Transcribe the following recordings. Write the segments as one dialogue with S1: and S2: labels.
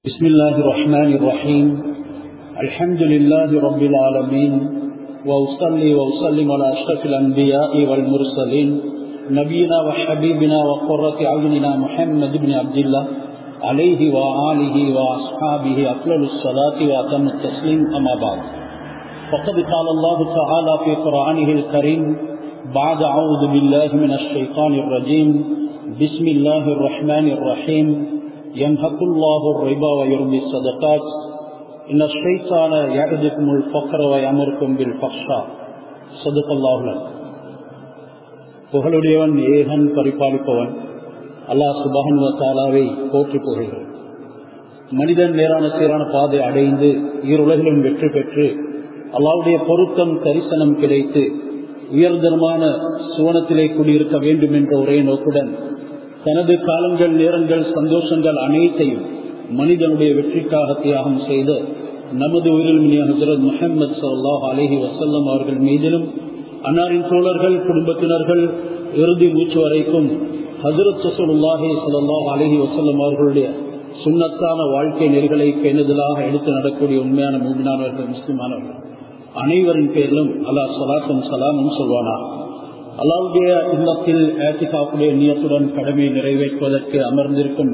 S1: بسم الله الرحمن الرحيم الحمد لله رب العالمين وأصلي وأسلم على أشرف الأنبياء والمرسلين نبينا وحبيبنا وقرة عيننا محمد بن عبد الله عليه وآله وأصحابه أفضل الصلاة وأتم التسليم أما بعد فقد قال الله تعالى في قرآنه الكريم بعد أعوذ بالله من الشيطان الرجيم بسم الله الرحمن الرحيم يمحق الله الربا ويربي الصدقات إن الشيطان يعدكم الفقر ويأمركم بالفحشاء صدق الله العظيم புகழுடையவன் ஏகன் பரிபாலிப்பவன் அல்லாஹ் சுபஹன் தாலாவை போற்றி புகழ்கிறேன் மனிதன் நேரான சீரான பாதை அடைந்து ஈருலகிலும் வெற்றி பெற்று அல்லாவுடைய பொருத்தம் தரிசனம் கிடைத்து உயர்தரமான சுவனத்திலே குடியிருக்க வேண்டும் என்ற ஒரே நோக்குடன் தனது காலங்கள் நேரங்கள் சந்தோஷங்கள் அனைத்தையும் மனிதனுடைய வெற்றிக்காக தியாகம் செய்த நமது உயிரில் ஹசரத் முஹம்மது சல்லாஹ் அலஹி வசல்லம் அவர்கள் மீதிலும் அன்னாரின் தோழர்கள் குடும்பத்தினர்கள் இறுதி மூச்சு வரைக்கும் ஹசரத் சசுல்லாஹி சல்லாஹ் அலஹி வசல்லம் அவர்களுடைய சுண்ணத்தான வாழ்க்கை நெறிகளை பேணுதலாக எடுத்து நடக்கூடிய உண்மையான மூமினானவர்கள் முஸ்லிமானவர்கள் அனைவரின் பேரிலும் அல்லாஹ் சலாத்தும் சலாமும் சொல்வானா அல்லாவுடைய இல்லத்தில் ஏத்திகாப்புடைய நியத்துடன் கடமையை நிறைவேற்றுவதற்கு அமர்ந்திருக்கும்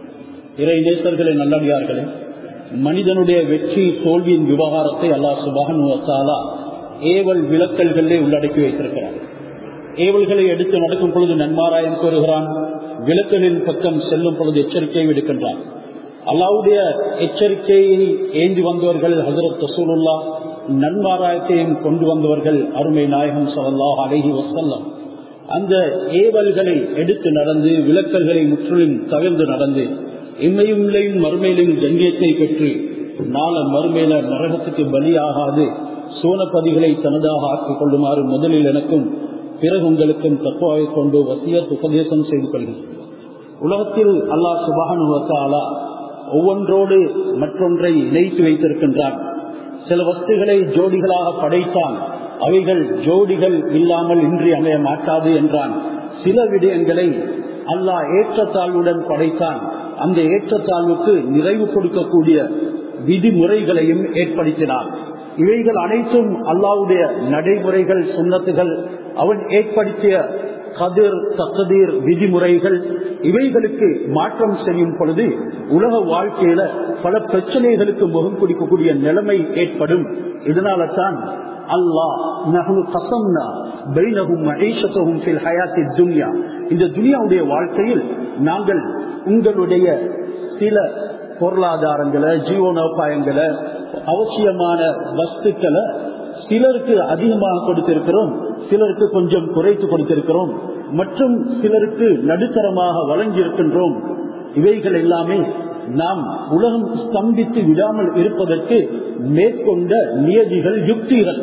S1: இறை நேசர்களை நல்லடியார்களே மனிதனுடைய வெற்றி தோல்வியின் விவகாரத்தை அல்லாஹ் சுபானுவத்தாலா ஏவல் விளக்கல்களே உள்ளடக்கி வைத்திருக்கிறார் ஏவல்களை எடுத்து நடக்கும் பொழுது நன்மாராயம் கோருகிறான் விளக்கலின் பக்கம் செல்லும் பொழுது எச்சரிக்கையை விடுக்கின்றான் அல்லாவுடைய எச்சரிக்கையை ஏந்தி வந்தவர்கள் ஹசரத் ரசூலுல்லா நன்மாராயத்தையும் கொண்டு வந்தவர்கள் அருமை நாயகம் சல்லாஹ் அலஹி வசல்லம் அந்த ஏவல்களை எடுத்து நடந்து விளக்கல்களை முற்றிலும் தவிர்ந்து நடந்து இம்மையும்லையும் மறுமையிலையும் கண்ணியத்தை பெற்று நாள மறுமையில நரகத்துக்கு பலியாகாது சோனப்பதிகளை தனதாக ஆக்கிக் கொள்ளுமாறு முதலில் எனக்கும் பிறகு உங்களுக்கும் தத்துவாவை கொண்டு வசியத் உபதேசம் செய்து கொள்கிறேன் உலகத்தில் அல்லாஹ் சுபானுவத்தாலா ஒவ்வொன்றோடு மற்றொன்றை இணைத்து வைத்திருக்கின்றான் சில வஸ்துகளை ஜோடிகளாக படைத்தான் அவைகள் ஜோடிகள் இல்லாமல் இன்றி அமைய மாட்டாது என்றான் சில விடயங்களை அல்லாஹ் ஏற்றத்தாழ்வுடன் படைத்தான் அந்த ஏற்றத்தாழ்வுக்கு நிறைவு கொடுக்கக்கூடிய விதிமுறைகளையும் ஏற்படுத்தினான் இவைகள் அனைத்தும் அல்லாவுடைய நடைமுறைகள் சுண்ணத்துகள் அவன் ஏற்படுத்திய கதிர் தக்கதீர் விதிமுறைகள் இவைகளுக்கு மாற்றம் செய்யும் பொழுது உலக வாழ்க்கையில பல பிரச்சனைகளுக்கு முகம் கொடுக்கக்கூடிய நிலைமை ஏற்படும் இதனால தான் அல்லாஹ் நகனு கசம்னா பைனகும் மகேஷத்தும் ஹயாத்தி துன்யா இந்த துனியாவுடைய வாழ்க்கையில் நாங்கள் உங்களுடைய சில பொருளாதாரங்களை ஜீவனோபாயங்களை அவசியமான வஸ்துக்களை சிலருக்கு அதிகமாக கொடுத்திருக்கிறோம் சிலருக்கு கொஞ்சம் குறைத்து கொடுத்திருக்கிறோம் மற்றும் சிலருக்கு நடுத்தரமாக வழங்கியிருக்கின்றோம் இவைகள் எல்லாமே நாம் உலகம் ஸ்தம்பித்து விடாமல் இருப்பதற்கு மேற்கொண்ட நியதிகள் யுக்திகள்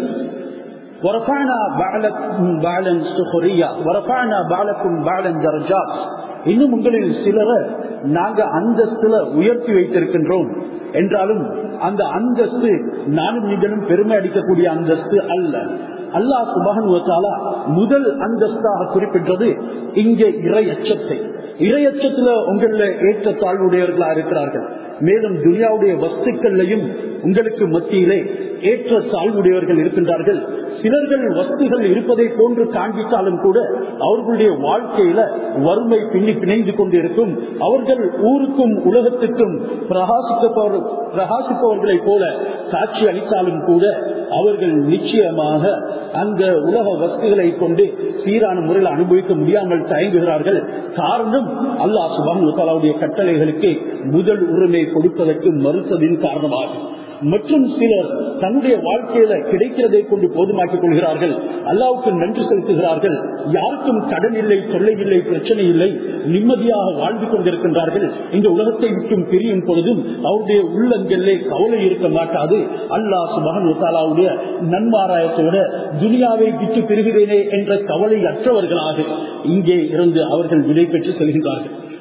S1: இன்னும் உங்களில் சிலரை நாங்க அந்தஸ்துல உயர்த்தி வைத்திருக்கின்றோம் என்றாலும் அந்த அந்தஸ்து நானும் நீங்களும் பெருமை அடிக்கக்கூடிய அந்தஸ்து அல்ல அல்லாஹ் சுபகனுவத்தாலா முதல் அந்தஸ்தாக குறிப்பிட்டது இங்கே இறை அச்சத்தை இரையச்சத்துல உங்கள ஏற்ற தாழ்வுடையவர்களா இருக்கிறார்கள் மேலும் துனியாவுடைய வஸ்துக்கள்லையும் உங்களுக்கு மத்தியிலே ஏற்ற தாழ்வுடையவர்கள் இருக்கின்றார்கள் சிலர்கள் வஸ்துகள் இருப்பதை போன்று காண்பித்தாலும் கூட அவர்களுடைய வாழ்க்கையில வறுமை பின்னி பிணைந்து கொண்டிருக்கும் அவர்கள் ஊருக்கும் உலகத்துக்கும் பிரகாசிப்பவர் பிரகாசிப்பவர்களை போல காட்சி அளித்தாலும் கூட அவர்கள் நிச்சயமாக அந்த உலக வஸ்துகளை கொண்டு சீரான முறையில் அனுபவிக்க முடியாமல் தயங்குகிறார்கள் காரணம் அல்லாஹ் சுபாமுடைய கட்டளைகளுக்கு முதல் உரிமை கொடுப்பதற்கு மறுத்ததின் காரணமாகும் மற்றும் சிலர் தன்னுடைய வாழ்க்கையில கிடைக்கிறதை கொண்டு போதுமாக்கிக் கொள்கிறார்கள் அல்லாவுக்கு நன்றி செலுத்துகிறார்கள் யாருக்கும் கடன் இல்லை தொல்லை இல்லை பிரச்சனை இல்லை நிம்மதியாக வாழ்ந்து கொண்டிருக்கின்றார்கள் இந்த உலகத்தை விட்டும் பிரியும் பொழுதும் அவருடைய உள்ளங்களிலே கவலை இருக்க மாட்டாது அல்லாஹ் சுபகனுடைய நன்மாராயத்தோட துனியாவை விட்டு பெறுகிறேனே என்ற கவலை அற்றவர்களாக இங்கே இருந்து அவர்கள் விடை பெற்று செல்கின்றார்கள்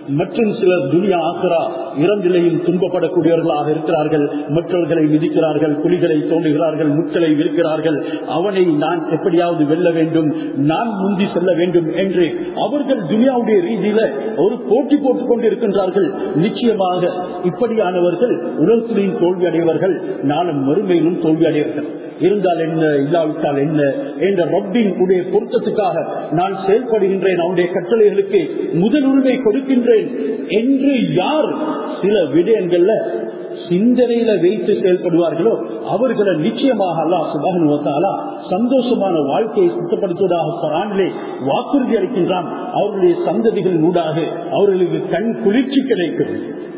S1: மற்றும் சிலர் துனியா ஆசிரா இரண்டிலையும் துன்பப்படக்கூடியவர்களாக இருக்கிறார்கள் மற்றவர்களை மிதிக்கிறார்கள் புலிகளை தோண்டுகிறார்கள் முட்களை விற்கிறார்கள் அவனை நான் எப்படியாவது வெல்ல வேண்டும் நான் முந்தி செல்ல வேண்டும் என்று அவர்கள் துனியாவுடைய ரீதியில ஒரு போட்டி போட்டுக் கொண்டிருக்கின்றார்கள் நிச்சயமாக இப்படியானவர்கள் உலகத்திலையும் தோல்வி அடைவர்கள் நாளும் மறுமையிலும் தோல்வி அடைவர்கள் இருந்தால் என்ன இல்லாவிட்டால் என்ன என்ற ரப்பின் உடைய பொருத்தத்துக்காக நான் செயல்படுகின்றேன் அவனுடைய கட்டளைகளுக்கு முதல் உரிமை கொடுக்கின்றேன் என்று யார் சில விடயங்கள்ல சிந்தனையில வைத்து செயல்படுவார்களோ அவர்களை நிச்சயமாக அல்லா சுபகனுவத்தாலா சந்தோஷமான வாழ்க்கையை சுத்தப்படுத்துவதாக குரானிலே வாக்குறுதி அளிக்கின்றான் அவர்களுடைய சந்ததிகள் ஊடாக அவர்களுக்கு கண் குளிர்ச்சி கிடைக்கும்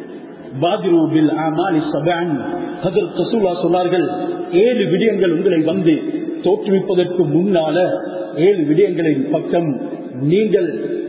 S1: சொன்னார்கள் ஏழு விடயங்கள் உங்களை வந்து தோற்றுவிப்பதற்கு முன்னால ஏழு விடயங்களின் பக்கம் நீங்கள்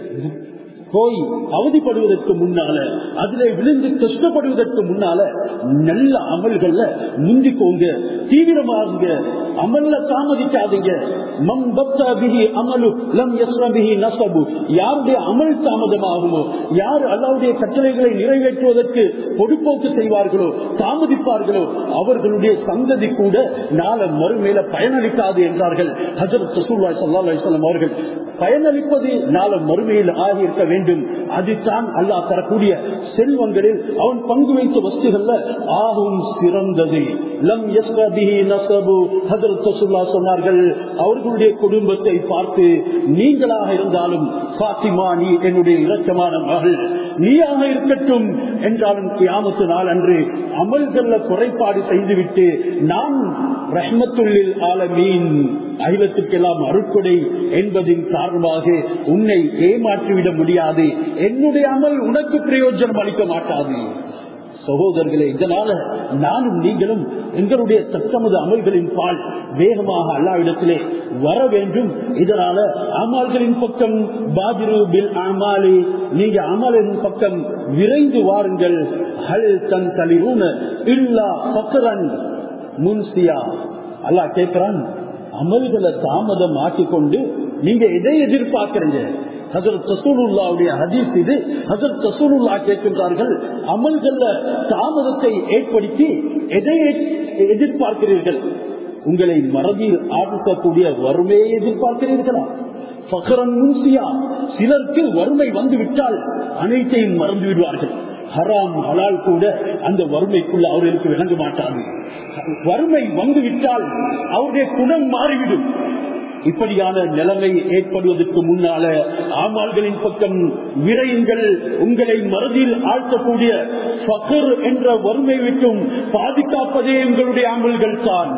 S1: போய் அவதிப்படுவதற்கு முன்னால அதிலே விழுந்து கஷ்டப்படுவதற்கு முன்னால நல்ல அமல்கள்ல முந்திக்கோங்க தீவிரமாகுங்க அமல்ல தாமதிக்காதீங்க மம் பக்தா பிஹி அமலு லம் யஸ்ர பிஹி நசபு யாருடைய அமல் தாமதமாகுமோ யார் அல்லாவுடைய கட்டளைகளை நிறைவேற்றுவதற்கு பொதுப்போக்கு செய்வார்களோ தாமதிப்பார்களோ அவர்களுடைய சந்ததி கூட நாள மறுமையில பயனளிக்காது என்றார்கள் ஹசரத் ரசூல்லாய் சல்லா அலிஸ்லாம் அவர்கள் பயனளிப்பது நாள மறுமையில் ஆகியிருக்க வேண்டும் அதுதான் அல்லாஹ் தரக்கூடிய செல்வங்களில் அவன் பங்கு வைத்த வஸ்துகள்ல ஆகும் சிறந்தது லம் யஸ்ரபிஹி நசபு ஹஜரத் ரசூல்லா சொன்னார்கள் அவர்களுடைய குடும்பத்தை பார்த்து நீங்களாக இருந்தாலும் பாத்திமா நீ என்னுடைய இரக்கமான மகள் நீயாக இருக்கட்டும் என்றாலும் கியாமத்து நாள் அன்று அமல்கள்ல குறைபாடு செய்துவிட்டு நான் ரஹ்மத்துள்ளில் ஆலமீன் அகிலத்துக்கெல்லாம் அருட்கொடை என்பதின் காரணமாக உன்னை ஏமாற்றிவிட முடியாது என்னுடைய அமல் உனக்கு பிரயோஜனம் அளிக்க மாட்டாது சகோதரர்களே இதனால நானும் நீங்களும் எங்களுடைய தத்தமது அமல்களின் பால் வேகமாக அல்லாவிடத்திலே வர வேண்டும் இதனால அமல்களின் பக்கம் பாதிரு பில் அமாலி நீங்க அமலின் பக்கம் விரைந்து வாருங்கள் ஹல் தன் தலிரூன இல்லா பக்கரன் முன்சியா அல்லாஹ் கேட்கிறான் அமல்களை தாமதம் ஆக்கி கொண்டு நீங்க எதை எதிர்பார்க்கிறீங்க ஹசரத் ரசூலுல்லாவுடைய ஹதீஸ் இது ஹசரத் ரசூலுல்லா கேட்கின்றார்கள் அமல்கள்ல தாமதத்தை ஏற்படுத்தி எதை எதிர்பார்க்கிறீர்கள் உங்களை மறதியில் ஆழ்த்தக்கூடிய வறுமையை எதிர்பார்க்கிறீர்களா பகரன் முன்சியா சிலருக்கு வறுமை வந்து விட்டால் அனைத்தையும் மறந்து விடுவார்கள் ஹராம் ஹலால் கூட அந்த வறுமைக்குள்ள அவர்களுக்கு விளங்க மாட்டாது வறுமை வந்துவிட்டால் அவருடைய குணம் மாறிவிடும் இப்படியான நிலைமை ஏற்படுவதற்கு முன்னால ஆமால்களின் பக்கம் விரையுங்கள் உங்களை மறதியில் ஆழ்த்தக்கூடிய பகர் என்ற வறுமை விட்டும் பாதுகாப்பதே உங்களுடைய அமல்கள் தான்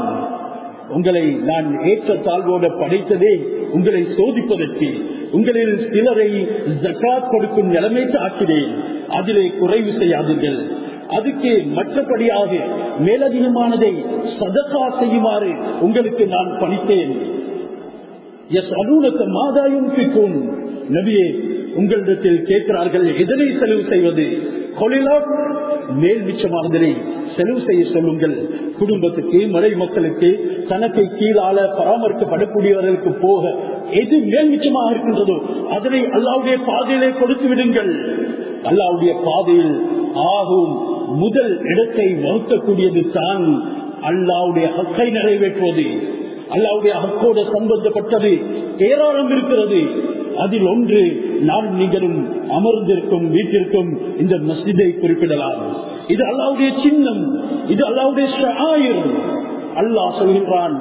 S1: உங்களை நான் ஏற்ற தாழ்வோட படைத்ததே உங்களை சோதிப்பதற்கு உங்களில் சிலரை ஜக்காத் கொடுக்கும் நிலைமைக்கு ஆக்கினேன் அதிலே குறைவு செய்யாதீர்கள் அதுக்கு மற்றபடியாக மேலதிகமானதை சதக்கா செய்யுமாறு உங்களுக்கு நான் பணித்தேன் எஸ் அலுவலக மாதாயும் பிக்கும் நபியே உங்களிடத்தில் கேட்கிறார்கள் எதனை செலவு செய்வது கொலிலாட் மேல் மிச்சமானதனை செலவு செய்ய சொல்லுங்கள் குடும்பத்துக்கு மலை மக்களுக்கு தனக்கு கீழால பராமரிக்கப்படக்கூடியவர்களுக்கு போக எது மேல் மிச்சமாக இருக்கின்றதோ அதனை அல்லாவுடைய பாதையிலே கொடுத்து விடுங்கள் அல்லாவுடைய பாதையில் ஆகும் முதல் இடத்தை வகுக்கக்கூடியது தான் அல்லாவுடைய ஹக்கை நிறைவேற்றுவது அல்லாவுடைய ஹக்கோடு சம்பந்தப்பட்டது ஏராளம் இருக்கிறது அதில் ஒன்று நான் நீங்களும் அமர்ந்திருக்கும் வீட்டிற்கும் இந்த மஸ்ஜிதை குறிப்பிடலாம் இது அல்லாவுடைய சின்னம் இது அல்லாவுடைய ஷாயிர் அல்லாஹ் சொல்கின்றான்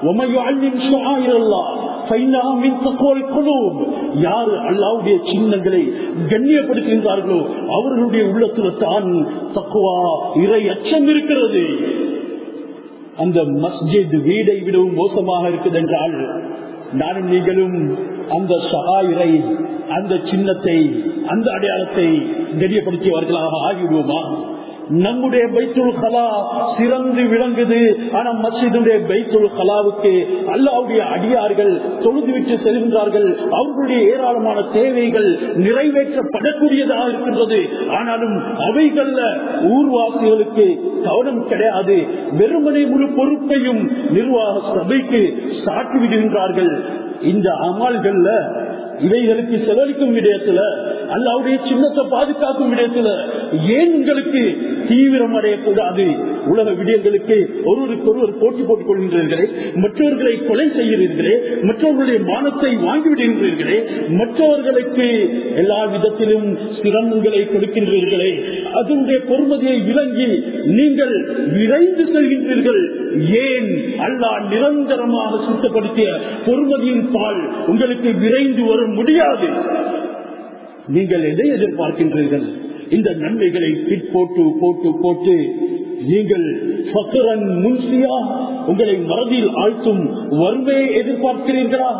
S1: யாரு அல்லாவுடைய சின்னங்களை கண்ணியப்படுத்துகின்றார்களோ அவர்களுடைய உள்ளத்துல தான் தக்குவா இறை அச்சம் இருக்கிறது அந்த மஸ்ஜித் வீடை விடவும் மோசமாக இருக்குது என்றால் நானும் நீங்களும் அந்த சகாயிரை அந்த சின்னத்தை அந்த அடையாளத்தை தெரியப்படுத்தியவர்களாக ஆகிவிடுவோமா நம்முடைய பைத்துல் கலா சிறந்து விளங்குது ஆனா மசிதுடைய பைத்துல் கலாவுக்கு அல்லாவுடைய அடியார்கள் தொழுதுவிட்டு செல்கின்றார்கள் அவர்களுடைய ஏராளமான தேவைகள் நிறைவேற்றப்படக்கூடியதாக இருக்கின்றது ஆனாலும் அவைகள்ல ஊர்வாசிகளுக்கு கவனம் கிடையாது வெறுமனை முழு பொறுப்பையும் நிர்வாக சபைக்கு சாட்டி விடுகின்றார்கள் இந்த அமால்கள்ல இவைகளுக்கு செலவழிக்கும் விடயத்துல அல்லாவுடைய சின்னத்தை பாதுகாக்கும் விடயத்துல ஏன் உங்களுக்கு தீவிரம் அடையக்கூடாது உலக விடயங்களுக்கு ஒருவருக்கு ஒருவர் போட்டி போட்டுக் கொள்கின்றீர்களே மற்றவர்களை கொலை செய்கிறீர்களே மற்றவர்களுடைய மானத்தை வாங்கிவிடுகின்றீர்களே மற்றவர்களுக்கு எல்லா விதத்திலும் சிரமங்களை கொடுக்கின்றீர்களே அதனுடைய பொறுமதியை விளங்கி நீங்கள் விரைந்து செல்கின்றீர்கள் ஏன் அல்லாஹ் நிரந்தரமாக சுத்தப்படுத்திய பொறுமதியின் பால் உங்களுக்கு விரைந்து வர முடியாது நீங்கள் எதை எதிர்பார்க்கின்றீர்கள் இந்த நன்மைகளை போட்டு போட்டு போட்டு நீங்கள் ஃபக்கரன் முன்சியா உங்களை மறதியில் ஆழ்த்தும் வறுமையை எதிர்பார்க்கிறீர்களா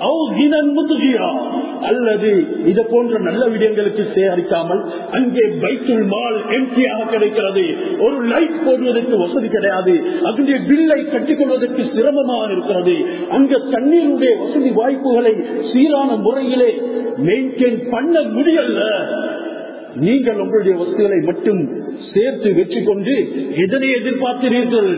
S1: அல்லது இது போன்ற நல்ல விடயங்களுக்கு சேகரிக்காமல் அங்கே பைத்துல் மால் எம்டியாக கிடைக்கிறது ஒரு லைட் போடுவதற்கு வசதி கிடையாது அதனுடைய பில்லை கட்டிக்கொள்வதற்கு சிரமமாக இருக்கிறது அங்க தண்ணீருடைய வசதி வாய்ப்புகளை சீரான முறையிலே மெயின்டைன் பண்ண முடியல நீங்கள் உங்களுடைய வசதிகளை மட்டும் சேர்த்து வெற்றி கொண்டு எதனை எதிர்பார்க்கிறீர்கள்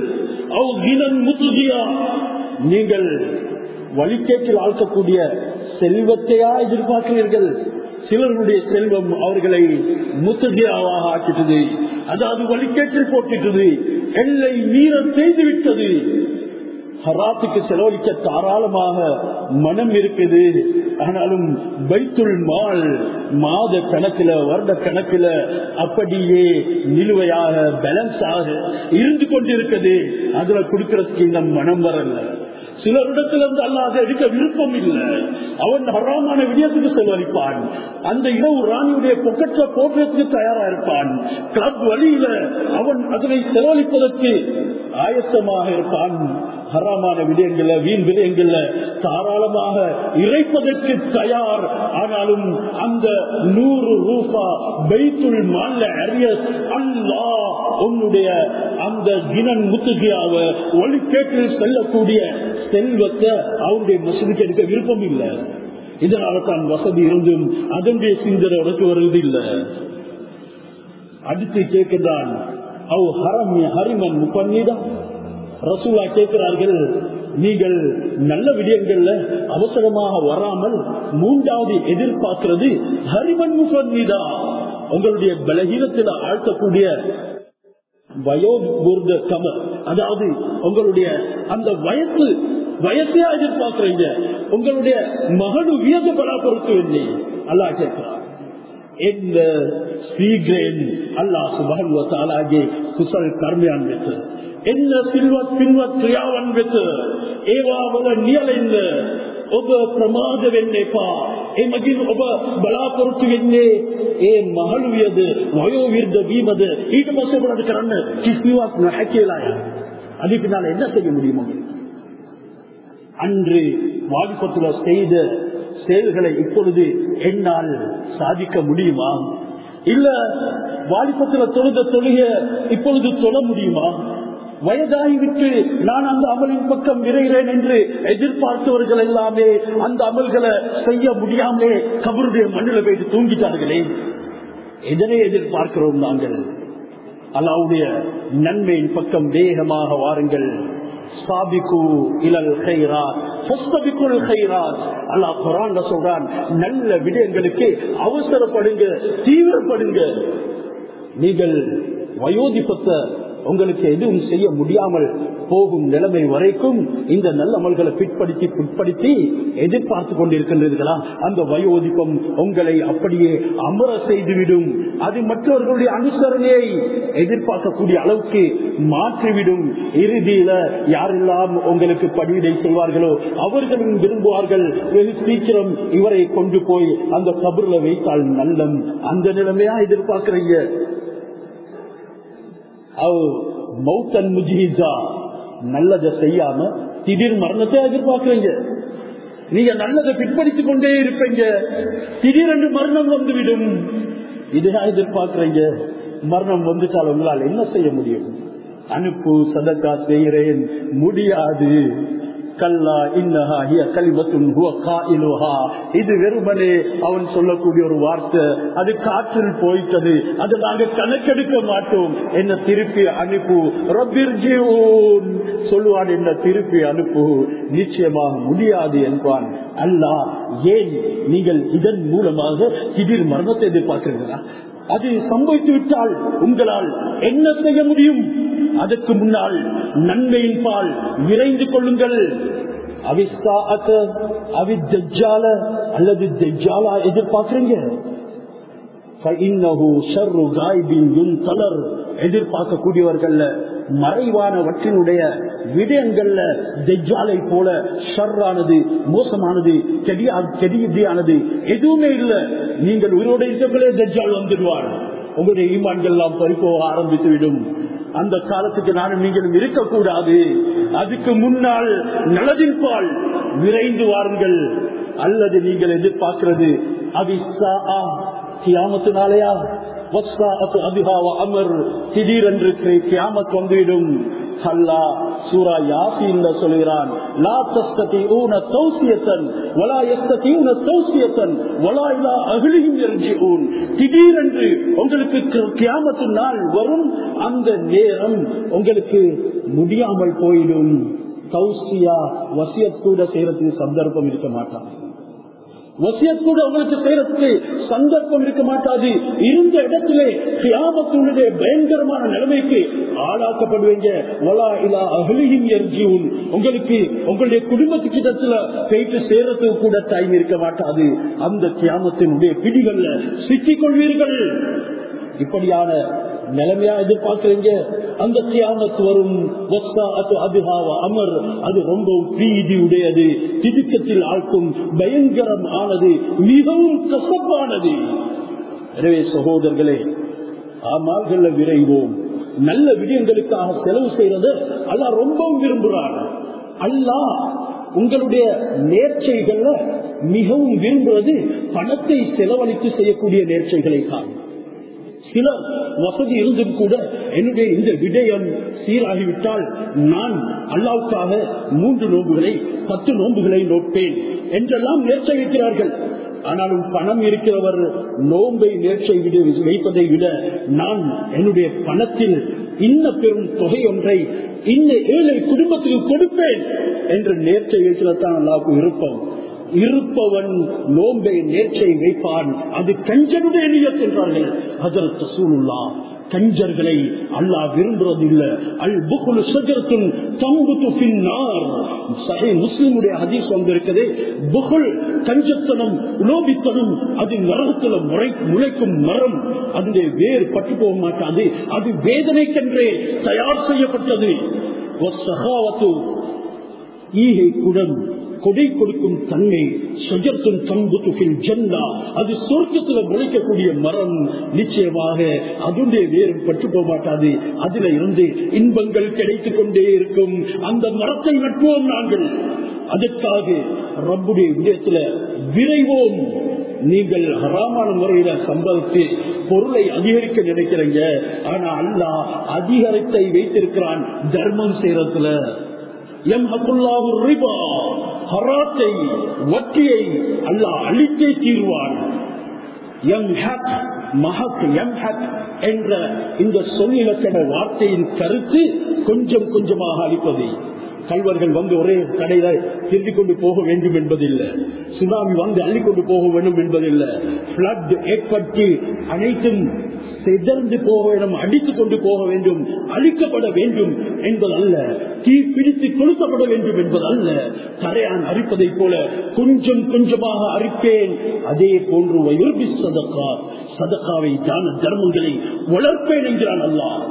S1: நீங்கள் வழிகேட்டில் ஆழ்த்தக்கூடிய செல்வத்தையா எதிர்பார்க்கிறீர்கள் சிலருடைய செல்வம் அவர்களை முத்தகியாவாக ஆக்கிட்டது அதாவது வழிகேட்டில் போட்டுட்டது எல்லை மீற செய்து விட்டது ஹராத்துக்கு செலவழிக்க தாராளமாக மனம் இருக்குது ஆனாலும் பைத்துள் மால் மாத கணக்கில் வருட கணக்கில் அப்படியே நிலுவையாக பேலன்ஸ் ஆக இருந்து கொண்டிருக்குது அதுல கொடுக்கறதுக்கு இந்த மனம் வரல சிலரிடத்திலிருந்து அல்லாத எடுக்க விருப்பம் இல்லை அவன் ஹராமான விடயத்துக்கு செலவழிப்பான் அந்த இரவு ராணியுடைய பொக்கற்ற போடுறதுக்கு தயாரா இருப்பான் கிளப் வழியில அவன் அதனை செலவழிப்பதற்கு ஆயத்தமாக இருப்பான் ஹராமான விடயங்கள்ல வீண் விடயங்கள்ல தாராளமாக இறைப்பதற்கு தயார் ஆனாலும் அந்த நூறு ரூபா பைத்துள் மால்ல அரியஸ் அல்லா உன்னுடைய அந்த கிணன் முத்துகியாவ ஒளிக்கேட்டில் செல்லக்கூடிய செல்வத்தை அவருடைய மசூதிக்கு எடுக்க விருப்பம் இல்லை இதனால தான் வசதி இருந்தும் அதனுடைய சிந்தனை உனக்கு வருவது இல்லை அடுத்து கேட்கிறான் அவ் ஹரம் ஹரிமன் முப்பன்னிதான் ரசூலா கேட்கிறார்கள் நீங்கள் நல்ல விடயங்கள்ல அவசரமாக வராமல் மூன்றாவது எதிர்பார்க்கிறது ஹரிமன் முப்பன்னிதா உங்களுடைய பலகீனத்தில் ஆழ்த்தக்கூடிய வயோபூர்த கம அதாவது உங்களுடைய அந்த வயசு வயசையா எதிர்பார்க்கிறீங்க உங்களுடைய மகனு வியது பராபரித்து அல்லா கேட்கிறார் எந்த சீக்கிரேன் அல்லா சுபகன்வத்தாலாගේ කුසල් කර්මයන් වෙත එන්න සිල්වත් පින්වත් ක්‍රියාවන් වෙත ඒවා වල නියැලෙන්න ඔබ ප්‍රමාද වෙන්න එපා ඒ මගින් ඔබ බලාපොරොත්තු වෙන්නේ ඒ මහලු වියද වයෝ විරුද්ධ වීමද ඊට පස්සේ ඔබට කරන්න කිසිවක් නැහැ කියලා அதுக்கு நான் என்ன செய்ய முடியும் அன்று வாலிபத்துல செய்த செயல்களை இப்பொழுது என்னால் சாதிக்க முடியுமா இல்ல வாலிபத்துல தொழுத தொழுக இப்பொழுது தொழ முடியுமா வயதாகிவிட்டு நான் அந்த அமலின் பக்கம் விரைகிறேன் என்று எதிர்பார்த்தவர்கள் எல்லாமே அந்த அமல்களை செய்ய முடியாமலே கபருடைய மண்ணில் போயிட்டு தூங்கிட்டார்களே எதனை எதிர்பார்க்கிறோம் நாங்கள் அல்லாவுடைய நன்மையின் பக்கம் வேகமாக வாருங்கள் நல்ல விடயங்களுக்கு அவசரப்படுங்க தீவிரப்படுங்க நீங்கள் வயோதிபத்தை உங்களுக்கு எதுவும் செய்ய முடியாமல் போகும் நிலைமை வரைக்கும் இந்த நல்ல அமல்களை பிற்படுத்தி பிற்படுத்தி எதிர்பார்த்து கொண்டிருக்கின்றீர்களா அந்த வயோதிபம் உங்களை அப்படியே அமர செய்துவிடும் அது மற்றவர்களுடைய அனுசரணையை எதிர்பார்க்கக்கூடிய அளவுக்கு மாற்றிவிடும் இறுதியில யாரெல்லாம் உங்களுக்கு பணிவிடை செய்வார்களோ அவர்களும் விரும்புவார்கள் வெகு சீக்கிரம் இவரை கொண்டு போய் அந்த கபர்ல வைத்தால் நல்லம் அந்த நிலைமையா எதிர்பார்க்கிறீங்க மௌத்தன் முஜிஹா நல்லதை செய்யாம திடீர் மரணத்தை எதிர்பார்க்கிறீங்க நீங்க நல்லதை பிற்படுத்திக் கொண்டே இருப்பீங்க திடீரென்று மரணம் வந்துவிடும் இதுதான் எதிர்பார்க்கிறீங்க மரணம் வந்துட்டால் உங்களால் என்ன செய்ய முடியும் அனுப்பு சதக்கா செய்கிறேன் முடியாது கல்லா இன்னஹா ஹிய கலிமத்துன் ஹுவ காயிலுஹா இது வெறுமனே அவன் சொல்லக்கூடிய ஒரு வார்த்தை அது காற்றில் போயிட்டது அது நாங்க கணக்கெடுக்க மாட்டோம் என்ன திருப்பி அனுப்பு ரப்பிர்ஜிஊன் சொல்லுவான் என்ன திருப்பி அனுப்பு நிச்சயமாக முடியாது என்பான் அல்லாஹ் ஏன் நீங்கள் இதன் மூலமாக திடீர் மரணத்தை எதிர்பார்க்கிறீர்களா அது சம்பவித்து விட்டால் உங்களால் என்ன செய்ய முடியும் அதற்கு முன்னால் நன்மையின் பால் விரைந்து கொள்ளுங்கள் அவிஸ்தாஅத்த, அவித்தஜ்ஜால அல்லது தெஜ்ஜாலா எதிர்பார்க்கிறீங்க فإنه شر غائب ينتظر எதிர்பார்க்கக்கூடியவர்கள்ல மறைவானவற்றினுடைய விடயங்கள்ல தெஜ்ஜாலை போல ஷர்ரானது மோசமானது கெடியானது எதுவுமே இல்ல நீங்கள் உயிரோட இருக்கக்குள்ளே தெஜ்ஜால் வந்துடுவார் உங்களுடைய ஈமான்கள் எல்லாம் பறிப்போக ஆரம்பித்து விடும் அந்த காலத்துக்கு நானும் நீங்களும் இருக்கக்கூடாது அதுக்கு முன்னால் நலதின் பால் விரைந்து வாருங்கள் அல்லது நீங்கள் எதிர்பார்க்கிறது அவிசா கியாமத்தினாலேயா அமர் திடீரென்று கியாமத் வந்துவிடும் அல்லா சூரா யாசின் சொல்கிறான் லா தஸ்ததிஊன தௌசியத்தன் வலா யஸ்ததிஊன தௌசியத்தன் வலா இலா அஹ்லிஹிம் யர்ஜிஊன் திடீரென்று உங்களுக்கு கியாமத்து நாள் வரும் அந்த நேரம் உங்களுக்கு முடியாமல் போயிடும் தௌசியா வசியத் கூட செய்யறதுக்கு சந்தர்ப்பம் இருக்க மாட்டாங்க வசியத் கூட உங்களுக்கு செய்யறதுக்கு சந்தர்ப்பம் இருக்க மாட்டாது இருந்த இடத்திலே கியாமத்துடைய பயங்கரமான நிலைமைக்கு ஆளாக்கப்படுவீங்க வலா இலா அகலியும் எரிஜியும் உங்களுக்கு உங்களுடைய குடும்பத்துக்கு இடத்துல போயிட்டு சேர்றதுக்கு கூட டைம் இருக்க மாட்டாது அந்த கியாமத்தினுடைய பிடிகள்ல சிக்கிக் கொள்வீர்கள் இப்படியான நிலைமையா எதிர்பார்க்கிறீங்க அந்த கியாமத்து வரும் அமர் அது ரொம்ப பீதி உடையது திடுக்கத்தில் ஆழ்க்கும் பயங்கரம் ஆனது மிகவும் கசப்பானது எனவே சகோதரர்களே ஆமால்கள விரைவோம் நல்ல விடயங்களுக்காக செலவு செய்யறது அல்ல ரொம்பவும் விரும்புகிறார் அல்லா உங்களுடைய நேர்ச்சைகள்ல மிகவும் விரும்புவது பணத்தை செலவழித்து செய்யக்கூடிய நேர்ச்சைகளை தான் சில வசதி இருந்தும் கூட என்னுடைய இந்த விடயம் சீராகிவிட்டால் நான் அல்லாவுக்காக மூன்று நோன்புகளை பத்து நோன்புகளை நோட்பேன் என்றெல்லாம் நேர்ச்சை வைக்கிறார்கள் ஆனாலும் பணம் இருக்கிறவர் நோன்பை நேர்ச்சை விட வைப்பதை விட நான் என்னுடைய பணத்தில் இன்ன பெரும் தொகை ஒன்றை இன்ன ஏழை குடும்பத்துக்கு கொடுப்பேன் என்று நேர்ச்சை வைக்கிறதான் அல்லாவுக்கு விருப்பம் இருப்பவன் நோம்பை நேர்ச்சை வைப்பான் அது கஞ்சனுடைய நியத் என்றார்கள் அதற்கு சூழலா கஞ்சர்களை அல்லாஹ் விரும்புறது இல்ல அல் புகுலு சஜரத்தும் தம்புத்து பின்னார் சகை முஸ்லிமுடைய ஹதீஸ் வந்திருக்கிறது புகழ் கஞ்சத்தனம் உலோபித்தனம் அது நரகத்துல முறை முளைக்கும் மரம் அதனுடைய வேர் பட்டு போக மாட்டாது அது வேதனைக்கென்றே தயார் செய்யப்பட்டது ஈகை குடம் கொடை கொடுக்கும் தன்மை சொஜர்த்தும் தம்புத்துகில் ஜெண்டா அது சொர்க்கத்துல முளைக்கக்கூடிய மரம் நிச்சயமாக அதனுடைய வேறும் பட்டு போக மாட்டாது அதுல இருந்து இன்பங்கள் கிடைத்துக் கொண்டே இருக்கும் அந்த மரத்தை நட்டுவோம் நாங்கள் அதற்காக ரப்புடைய விடயத்துல விரைவோம் நீங்கள் ஹராமான முறையில சம்பளித்து பொருளை அதிகரிக்க நினைக்கிறீங்க ஆனா அல்லா அதிகாரத்தை வைத்திருக்கிறான் தர்மம் செய்யறதுல ஹராத்தை வட்டியை அல்லாஹ் அழித்தே தீர்வான் என்ற இந்த சொல்லிலக்கண வார்த்தையின் கருத்து கொஞ்சம் கொஞ்சமாக அளிப்பது கல்வர்கள் வந்து ஒரே கடையில திருடி கொண்டு போக வேண்டும் என்பதில்லை சுனாமி வந்து அள்ளி கொண்டு போக வேண்டும் என்பதில்லை பிளட் ஏற்பட்டு அனைத்தும் சிதறந்து போக வேண்டும் அடித்துக் கொண்டு போக வேண்டும் அழிக்கப்பட வேண்டும் என்பதல்ல தீ பிடித்து கொளுத்தப்பட வேண்டும் என்பதல்ல கரையான் அரிப்பதை போல கொஞ்சம் கொஞ்சமாக அரிப்பேன் அதே போன்று வயுர்பி சதக்கா சதக்காவை தான தர்மங்களை வளர்ப்பேன் என்கிறான் அல்லாஹ்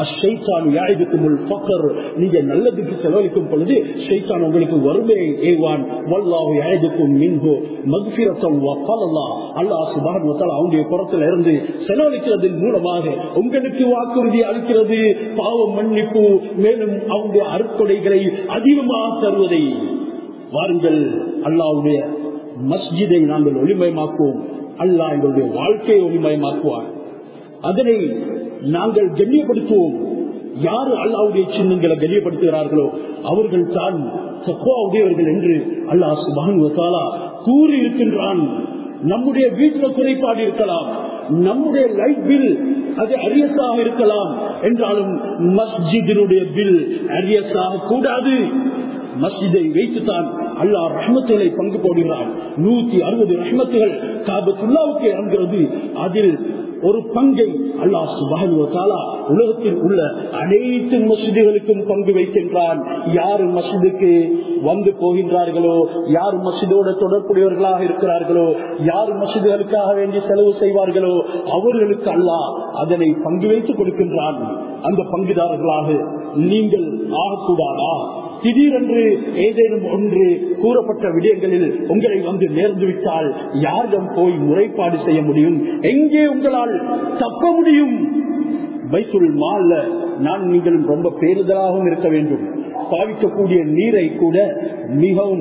S1: நீங்க நல்லதுக்கு செலவழிக்கும் பொழுது ஷைத்தான் உங்களுக்கு வறுமையை ஏவான் வல்லாஹு யாயதுக்கும் மின்ஹோ மக்பிரத்தம் அல்லாஹ் சுபான் அவங்களுடைய புறத்துல இருந்து செலவழிக்கிறதன் மூலமாக உங்களுக்கு வாக்குறுதி அளிக்கிறது பாவம் மன்னிப்பு மேலும் அவங்களுடைய அறுக்கொடைகளை அதிகமாக தருவதை வாருங்கள் அல்லாவுடைய மஸ்ஜிதை நாங்கள் ஒளிமயமாக்குவோம் அல்லாஹ் எங்களுடைய வாழ்க்கையை ஒளிமயமாக்குவார் அதனை நாங்கள் கண்ணியப்படுத்துவோம் யாரு அல்லாவுடைய சின்னங்களை கண்ணியப்படுத்துகிறார்களோ அவர்கள் தான் தக்குவா உடையவர்கள் என்று அல்லாஹ் சுபான் கூறி இருக்கின்றான் நம்முடைய வீட்டில் குறைபாடு இருக்கலாம் நம்முடைய லைட் பில் அது அரியஸாக இருக்கலாம் என்றாலும் மஸ்ஜிதினுடைய பில் அரியஸாக கூடாது மஸ்ஜிதை வைத்துத்தான் அல்லாஹ் ரஹ்மத்துகளை பங்கு போடுகிறான் நூத்தி அறுபது ரஹ்மத்துகள் காபத்துல்லாவுக்கு இறங்குகிறது அதில் ஒரு பங்கை அல்லாஹ் சுபானுவத்தாலா உலகத்தில் உள்ள அனைத்து மசிதிகளுக்கும் பங்கு வைக்கின்றான் யார் மசிதுக்கு வந்து போகின்றார்களோ யார் மசிதோட தொடர்புடையவர்களாக இருக்கிறார்களோ யார் மசிதுகளுக்காக வேண்டி செலவு செய்வார்களோ அவர்களுக்கு அல்லாஹ் அதனை பங்கு வைத்து கொடுக்கின்றான் அந்த பங்குதாரர்களாக நீங்கள் ஆகக்கூடாதா திடீரென்று ஏதேனும் ஒன்று கூறப்பட்ட விடயங்களில் உங்களை வந்து நேர்ந்து விட்டால் யாரிடம் போய் முறைப்பாடு செய்ய முடியும் எங்கே உங்களால் தப்ப முடியும் பைத்துல் மால்ல நான் நீங்களும் ரொம்ப பேருதலாகவும் இருக்க வேண்டும் பாவிக்கக்கூடிய நீரை கூட மிகவும்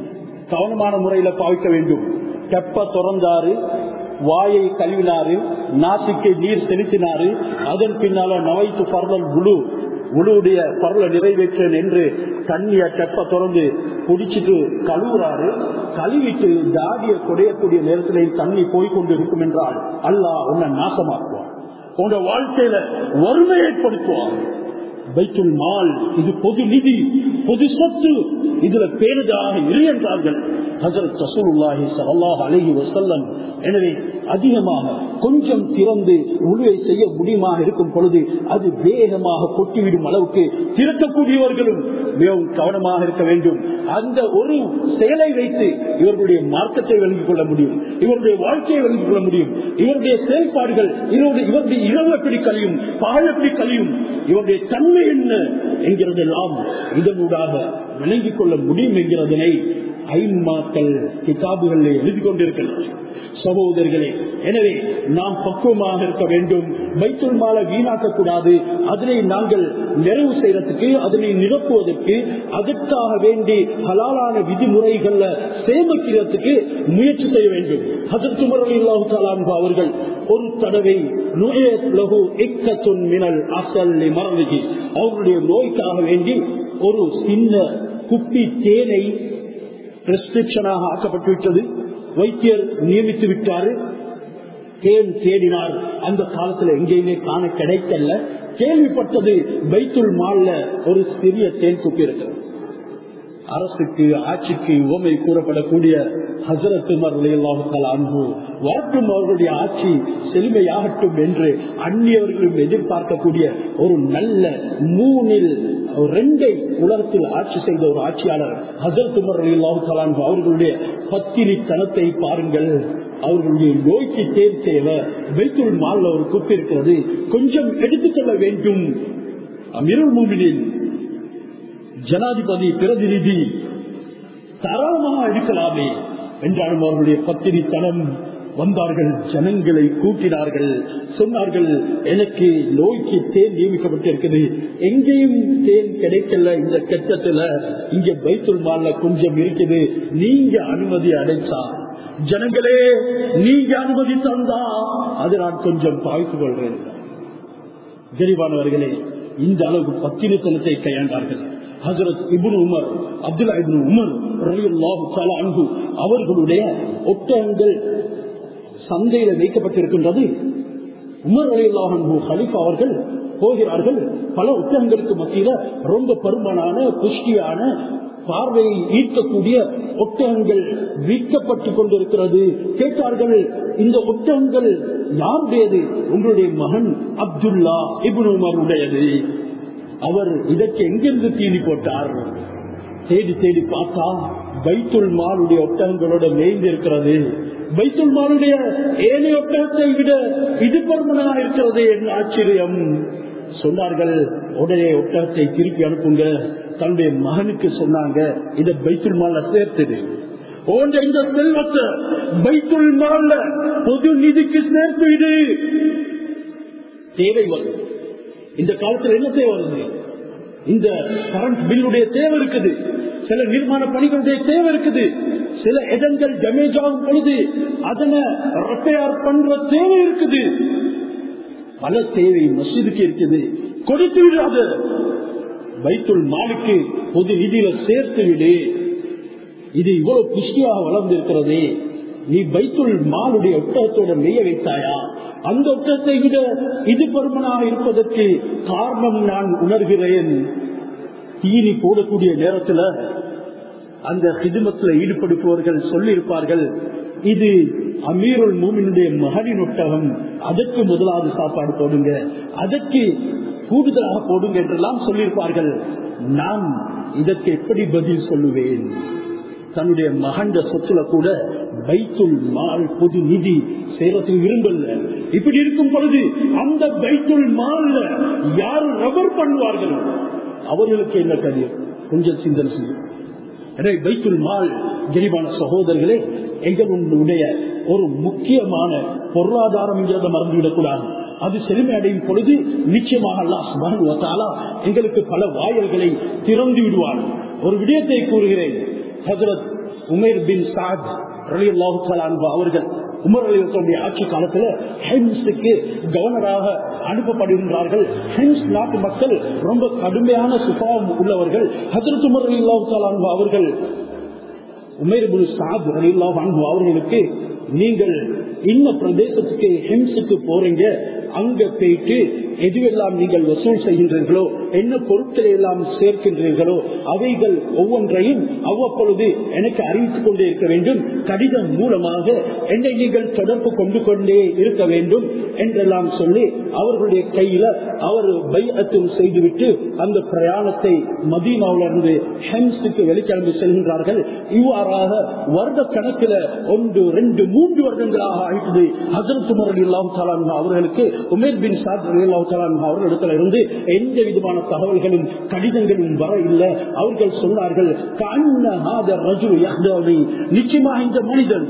S1: கவனமான முறையில பாவிக்க வேண்டும் தெப்ப திறந்தாரு வாயை கழுவினாரு நாசிக்கு நீர் செலுத்தினாரு அதன் பின்னால நவைத்து பரவல் குழு உளுடைய பரல நிறைவேற்றேன் என்று தண்ணிய தெப்ப திறந்து குடிச்சிட்டு கழுவுறாரு கழுவிட்டு தாடிய குடையக்கூடிய நேரத்தில் தண்ணி போய்கொண்டு இருக்கும் என்றால் அல்லாஹ் உன்னை நாசமாக்குவான் உங்க வாழ்க்கையில வறுமை ஏற்படுத்துவான் பைத்துல் மால் இது பொது நிதி பொது சொத்து இதுல பேருதாக இரு என்றார்கள் ஹசரத் ரசூலுல்லாஹி ஸல்லல்லாஹு அலைஹி வஸல்லம் எனவே அதிகமாக கொஞ்சம் திறந்து உழுவை செய்ய முடியுமாக இருக்கும் பொழுது அது வேகமாக கொட்டிவிடும் அளவுக்கு திறக்கக்கூடியவர்களும் மிகவும் கவனமாக இருக்க வேண்டும் அந்த ஒரு செயலை வைத்து இவர்களுடைய மார்க்கத்தை விளங்கிக் கொள்ள முடியும் இவருடைய வாழ்க்கையை விளங்கிக் கொள்ள முடியும் இவருடைய செயல்பாடுகள் இவருடைய இவருடைய இரவு எப்படி கழியும் பால் எப்படி கழியும் இவருடைய தன்மை என்ன என்கிறதெல்லாம் இதனூடாக விளங்கிக் கொள்ள முடியும் என்கிறதனை ஐம்மாக்கள் கிதாபுகளில் எழுதி கொண்டிருக்கிறார் சகோதரர்களே எனவே நாம் பக்குவமாக இருக்க வேண்டும் பைத்துல் மாலை வீணாக்க கூடாது அதனை நாங்கள் நிறைவு செய்யறதுக்கு அதனை நிரப்புவதற்கு அதற்காக வேண்டி ஹலாலான விதிமுறைகள்ல சேமிக்கிறதுக்கு முயற்சி செய்ய வேண்டும் அதற்கு முறையில் அவர்கள் ஒரு தடவை மினல் அசல்லி மறந்துகி அவர்களுடைய நோய்க்காக வேண்டி ஒரு சின்ன குப்பி தேனை பிரிஸ்கிரிப்ஷனாக ஆக்கப்பட்டு விட்டது வைத்தியர் நியமித்து விட்டாரு தேன் தேடினார் அந்த காலத்துல எங்கேயுமே காண கிடைக்கல கேள்விப்பட்டது பைத்துல் மால்ல ஒரு சிறிய தேன் குப்பி இருக்கிறது அரசுக்கு ஆட்சிக்கு உவமை கூறப்படக்கூடிய ஹசரத் அன்பு வரட்டும் அவர்களுடைய ஆட்சி செழுமையாகட்டும் என்று அந்நியவர்களும் எதிர்பார்க்கக்கூடிய ஒரு நல்ல மூணில் ரெண்டை உலகத்தில் ஆட்சி செய்த ஒரு ஆட்சியாளர் ஹசரத் அன்பு அவர்களுடைய பத்தினித்தனத்தை பாருங்கள் அவர்களுடைய நோய்க்கு தேர் தேவை வைத்துள் மால்ல ஒரு குப்பி இருக்கிறது கொஞ்சம் எடுத்துக்கொள்ள வேண்டும் அமிருள் மூமினின் ஜனாதிபதி பிரதிநிதி தரமாக எடுக்கலாமே என்றாலும் அவர்களுடைய பத்திரித்தனம் வந்தார்கள் ஜனங்களை கூட்டினார்கள் சொன்னார்கள் எனக்கு நோய்க்கு தேன் நியமிக்கப்பட்டிருக்குது எங்கேயும் தேன் கிடைக்கல இந்த கட்டத்துல இங்க பைத்துல் மால்ல கொஞ்சம் இருக்குது நீங்க அனுமதி அடைச்சா ஜனங்களே நீங்க அனுமதி தந்தா அது நான் கொஞ்சம் பாய்த்து கொள்றேன் கரிவானவர்களே இந்த அளவு பத்திரித்தனத்தை கையாண்டார்கள் ஹசரத் Ibn Umar Abdullah Ibn Umar ரலியல்லாஹு அன்பு அவர்களுடைய ஒட்டகங்கள் சந்தையில வைக்கப்பட்டிருக்கின்றது உமர் அலியல்லாஹு ஹலிஃபா அவர்கள் போகிறார்கள் பல ஒட்டகங்களுக்கு மத்தியில ரொம்ப பருமனான புஷ்டியான பார்வையை ஈர்க்கக்கூடிய ஒட்டகங்கள் விற்கப்பட்டு கொண்டிருக்கிறது கேட்டார்கள் இந்த ஒட்டகங்கள் யாருடையது உங்களுடைய மகன் அப்துல்லா இபுன் உமர் உடையது அவர் இதற்கு எங்கிருந்து தீனி போட்டார் தேடி தேடி பார்த்தா பைத்துல் மாலுடைய ஒட்டகங்களோட மேய்ந்து இருக்கிறது பைத்துல் மாலுடைய ஏனைய ஒட்டகத்தை விட இது பருமனாக இருக்கிறது என்று ஆச்சரியம் சொன்னார்கள் உடனே ஒட்டகத்தை திருப்பி அனுப்புங்க தன்னுடைய மகனுக்கு சொன்னாங்க இதை பைத்துல் மால சேர்த்தது ஓன்ற இந்த செல்வத்தை பைத்துல் மால்ல பொது நிதிக்கு சேர்த்து இது தேவை வரும் இந்த காலத்துல என்ன தேவை வருது இந்த கரண்ட் பில்லுடைய தேவை இருக்குது சில நிர்மாண பணிகளுடைய தேவை இருக்குது சில இடங்கள் டேமேஜ் ஆகும் பொழுது அதனை ரிப்பேர் பண்ற தேவை இருக்குது பல தேவை மசீதுக்கு இருக்குது கொடுத்து விடாது வைத்துள் மாலுக்கு பொது நிதியில சேர்த்து விடு இது இவ்வளவு புஷ்டியாக வளர்ந்திருக்கிறதே நீ பைத்துல் மாலுடைய ஒட்டகத்தோட மெய்ய வைத்தாயா அந்த ஒட்டகத்தை விட இது பருமனாக இருப்பதற்கு காரணம் நான் உணர்கிறேன் தீனி போடக்கூடிய நேரத்துல அந்த ஹிதுமத்துல ஈடுபடுப்பவர்கள் சொல்லியிருப்பார்கள் இது அமீருல் மூமினுடைய மகனின் ஒட்டகம் அதற்கு முதலாவது சாப்பாடு போடுங்க அதற்கு கூடுதலாக போடுங்க என்றெல்லாம் சொல்லியிருப்பார்கள் நான் இதற்கு எப்படி பதில் சொல்லுவேன் தன்னுடைய மகண்ட சொத்துல கூட பைத்துல் மால் பொது நிதி சேரத்தில் விரும்பல இப்படி இருக்கும் பொழுது அந்த பைத்துல் மால்ல யாரு ரபர் பண்ணுவார்கள் அவர்களுக்கு என்ன கதியம் கொஞ்சம் சிந்தனை செய்யும் எனவே பைத்துல் மால் கரிபான சகோதரர்களே எங்களுடைய ஒரு முக்கியமான பொருளாதாரம் என்கிறத மறந்துவிடக்கூடாது அது செழுமை அடையும் பொழுது நிச்சயமாக அல்லாஹ் சுப்ஹானஹு வ தஆலா எங்களுக்கு பல வாயல்களை திறந்து விடுவார் ஒரு விடயத்தை கூறுகிறேன் ஹஜரத் உமேர் பின் சாத் ரலியல்லாஹு தஆலா அன்ஹு அவர்கள் உமர் அலிவர்களுடைய ஆட்சி காலத்துல ஹெம்ஸுக்கு கவர்னராக அனுப்பப்படுகின்றார்கள் ஹெம்ஸ் நாட்டு மக்கள் ரொம்ப கடுமையான சுபாவம் உள்ளவர்கள் ஹஜரத் உமர் அலில்லாஹு தஆலா அன்ஹு அவர்கள் உமேர் பின் சாத் ரலியல்லாஹு அன்ஹு அவர்களுக்கு நீங்கள் இன்ன பிரதேசத்துக்கு ஹெம்ஸுக்கு போறீங்க அங்க போயிட்டு எதுவெல்லாம் நீங்கள் வசூல் செய்கின்றீர்களோ என்ன பொருட்களை எல்லாம் சேர்க்கின்றீர்களோ அவைகள் ஒவ்வொன்றையும் அவ்வப்பொழுது எனக்கு அறிவித்துக் கொண்டே இருக்க வேண்டும் கடிதம் மூலமாக என்னை நீங்கள் தொடர்பு கொண்டு கொண்டே இருக்க வேண்டும் என்றெல்லாம் சொல்லி அவர்களுடைய கையில அவர் பைஅத்தும் செய்துவிட்டு அந்த பிரயாணத்தை மதீனாவிலிருந்து ஹெம்ஸுக்கு வெளிக்கிழமை செல்கின்றார்கள் இவ்வாறாக வருட கணக்கில் ஒன்று ரெண்டு மூன்று வருடங்களாக ஆயிட்டது ஹசரத் உமர் இல்லாம் அவர்களுக்கு உமேர் பின் சாத் இல்லாம் அவர்களிடத்தில் இருந்து எந்த விதமான தகவல்களும் கடிதங்களும் வர இல்லை அவர்கள் சொன்னார்கள் நிச்சயமாக இந்த மனிதன்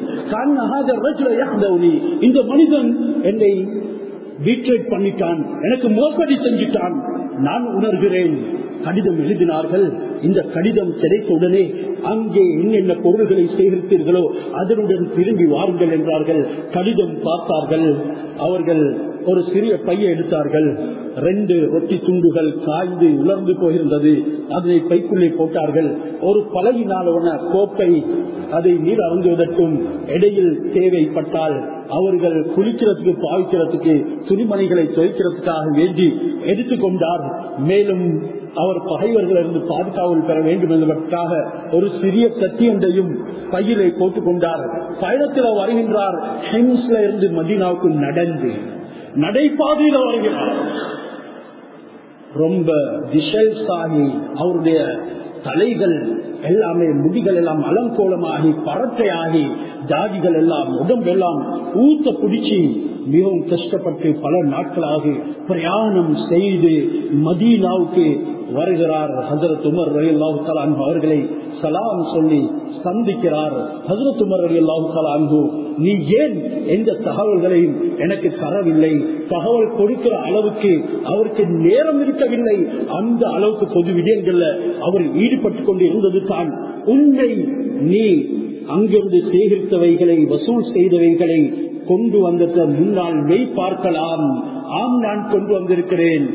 S1: இந்த மனிதன் என்னை பீட்ரேட் பண்ணிட்டான் எனக்கு மோசடி செஞ்சிட்டான் நான் உணர்கிறேன் கடிதம் எழுதினார்கள் இந்த கடிதம் கிடைத்தவுடனே அங்கே என்னென்ன பொருள்களை சேகரித்தீர்களோ அதனுடன் திரும்பி வாருங்கள் என்றார்கள் கடிதம் பார்த்தார்கள் அவர்கள் ஒரு சிறிய பையை எடுத்தார்கள் ரெண்டு ரொட்டி துண்டுகள் காய்ந்து உலர்ந்து போயிருந்தது அதனை பைக்குள்ளே போட்டார்கள் ஒரு பழகினாலான கோப்பை அதை நீர் அருந்துவதற்கும் இடையில் தேவைப்பட்டால் அவர்கள் குளிக்கிறதுக்கு பாவிக்கிறதுக்கு துணிமணிகளை துவைக்கிறதுக்காக வேண்டி எடுத்துக்கொண்டார் மேலும் அவர் பகைவர்களிருந்து பாதுகாவல் பெற வேண்டும் என்பதற்காக ஒரு சிறிய கத்தியொன்றையும் பையிலை போட்டுக் கொண்டார் பயணத்தில் வருகின்றார் ஹெம்ஸ்ல இருந்து மதீனாவுக்கு நடந்து நடைபாதையில வருகிறார் ரொம்ப விஷல்ஸ் ஆகி அவருடைய தலைகள் எல்லாமே முடிகள் எல்லாம் அலங்கோலமாகி பரட்டையாகி ஜாதிகள் எல்லாம் உடம்பெல்லாம் ஊத்த பிடிச்சி மிகவும் கஷ்டப்பட்டு பல நாட்களாக பிரயாணம் செய்து மதீனாவுக்கு வருகிறார் ஹசரத் உமர் ரலி அல்லாஹு அவர்களை சலாம் சொல்லி சந்திக்கிறார் ஹசரத் உமர் ரலி அல்லாஹு அன்பு நீ ஏன் எந்த தகவல்களையும் எனக்கு தரவில்லை தகவல் கொடுக்கிற அளவுக்கு அவருக்கு நேரம் இருக்கவில்லை அந்த அளவுக்கு பொது விடயங்கள்ல அவர் ஈடுபட்டுக் கொண்டு இருந்தது தான் உண்மை நீ அங்கிருந்து சேகரித்தவைகளை வசூல் செய்தவைகளை கொண்டு வந்த முன்னால் மெய் பார்க்கலாம் ஆம் நான் கொண்டு வந்திருக்கிறேன்